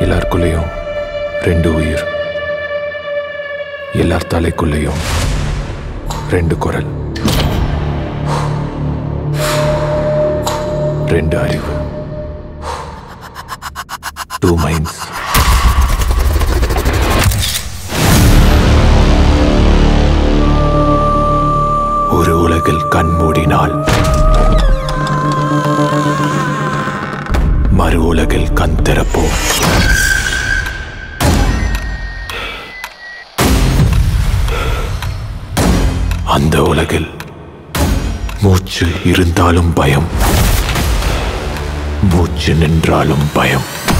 எல்லாருக்குள்ளேயும் ரெண்டு உயிர் எல்லார் தலைக்குள்ளேயும் ரெண்டு குரல் ரெண்டு அறிவு டூ மைண்ட்ஸ் ஒரு உலகில் கண் மூடினால் மறு உலகில் கண் திறப்போம் அந்த உலகில் மூச்சு இருந்தாலும் பயம் மூச்சு நின்றாலும் பயம்